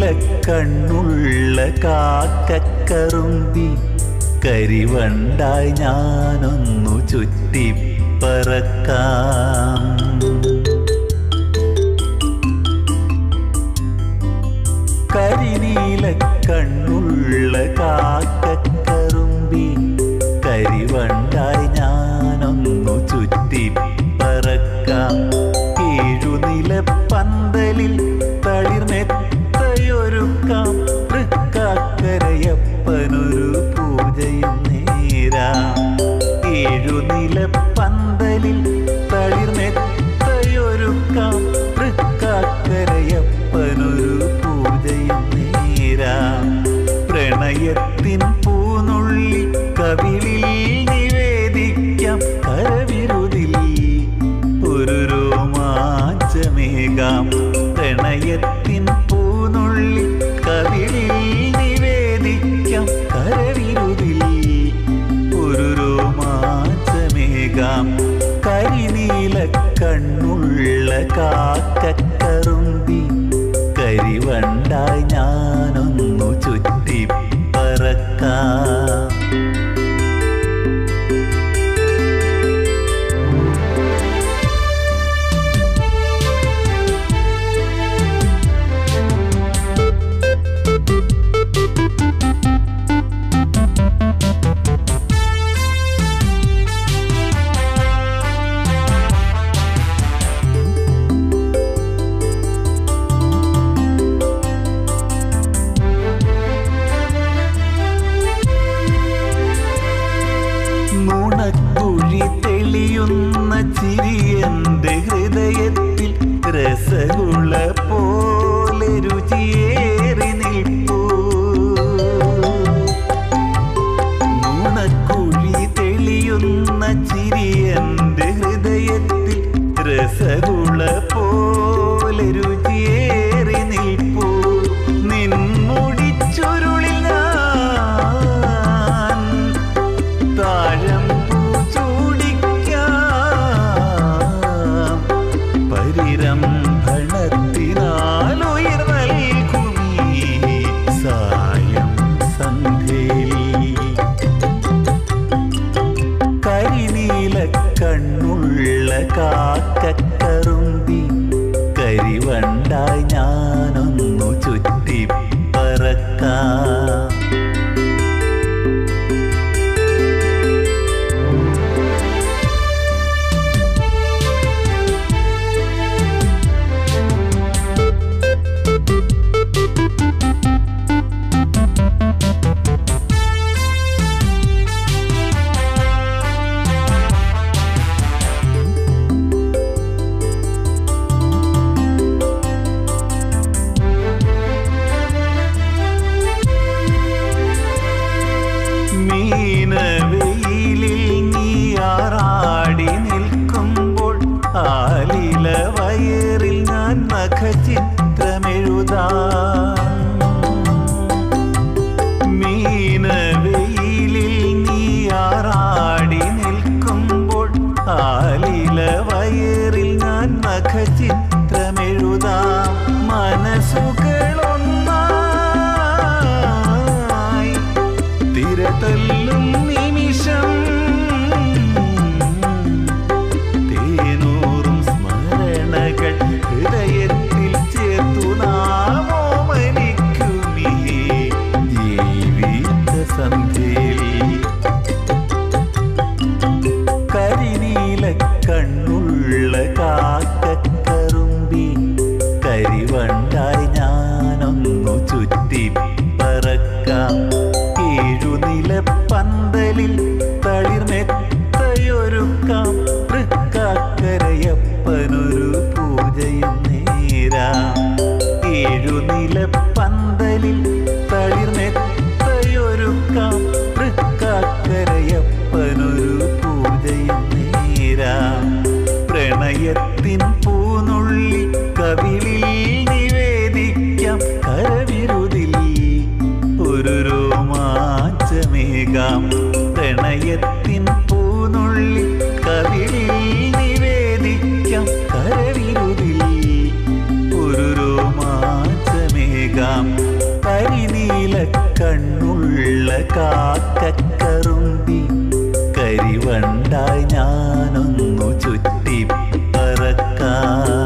കണ്ണുള്ള കാക്കക്കറുമ്പി കരിവണ്ടായി ഞാനൊന്നു ചുറ്റിപ്പറക്കാം കരിനീല കണ്ണുള്ള കാക്കക്കറുമ്പി കരിവണ്ടായി ഞാനൊന്നു ചുറ്റിപ്പറക്കാം ഏഴുനില പന്തലിൽ തളിർമെത്തയൊരുക്കാം തൃക്കാക്കരയപ്പനൊരു പൂജയും നേരാം ഏഴുനില പന്തലിൽ തളിർമെത്തയൊരുക്കാം തൃക്കാക്കരയപ്പനൊരു പൂജയും നേരാം പ്രണയത്തിൻ പൂനുള്ളി കവിളിൽ നിവേദിക്കാം കരവിരുതിൽ ഒരു രോമാഞ്ചമേകാം പ്രണയത്തിൻ പൂനുള്ളി കവിളിൽ നിവേദിക്കാം കരവിരുതിൽ ഒരു രോമാഞ്ചമേകാം കരിനീല കണ്ണുള്ള കാക്കക്കറുമ്പി കരിവണ്ടായി ഞാനൊന്നു ചുറ്റിപ്പറക്കാം നുണക്കുഴി തെളിയുന്ന ചിരി എന്റെ ഹൃദയത്തിൽ രസഗുള പോലെ രുചിയേറി നിൽപ്പൂ നുണക്കുഴി തെളിയുന്ന ചിരി എന്റെ ഹൃദയത്തിൽ രസഗുള പോലെ രുചിയേറി നിൽപ്പൂ നിൻമുടിച്ചുരുളിൽ ഞാൻ താഴം ചൂടിക്കാം പരിരംഭണത്തിനാലുയർ നൽകുമീ സായം സന്ധ്യയിൽ കരിനീല കണ്ണുള്ള കാക്കക്കറുമ്പി കരിവണ്ടായി ഞാനൊന്നു ചുറ്റിപ്പറക്കാം മീനവെയിലിൽ നീയാറാടി നിൽക്കുമ്പോൾ ആലില വയറിൽ ഞാൻ നഖചിത്രമെഴുതാം മീനവെയിലിൽ നീയാറാടി നിൽക്കുമ്പോൾ ആലില വയറിൽ ഞാൻ നഖചിത്രമെഴുതാം മനസ്സുകളൊന്നായി തിരതല്ലും നിമിഷം തേനൂറും സ്മരണകൾ ഹൃദയത്തിൽ ചേർത്തു നാമോ മരിക്കുമീ ജീവിത സന്ധ്യയിൽ കരിനീല കണ്ണുള്ള കാക്കക്കറുമ്പി കരിവണ്ടായി ഞാനൊന്നു ചുറ്റിപ്പറക്കാം ഏഴുനില പന്തലിൽ തളിർമെത്തയൊരുക്കാം തൃക്കാക്കരയപ്പനൊരു പൂജയും നേരാം ഏഴുനില പന്തലിൽ തളിർമെത്തയൊരുക്കാം തൃക്കാക്കരയപ്പനൊരു പൂജയും നേരാം പ്രണയത്തിൻ പൂനുള്ളി കവിളിൽ നിവേദിക്കാം കരവിരുതിൽ ഒരു രോമാഞ്ചമേകാം പ്രണയത്തിൻ പൂനുള്ളി കവിളിൽ നിവേദിക്കാം കരവിരുതിൽ ഒരു രോമാഞ്ചമേകാം കരിനീല കണ്ണുള്ള കാക്കക്കറുമ്പി കരിവണ്ടായി ഞാനൊന്നു ചുറ്റിപ്പറക്കാം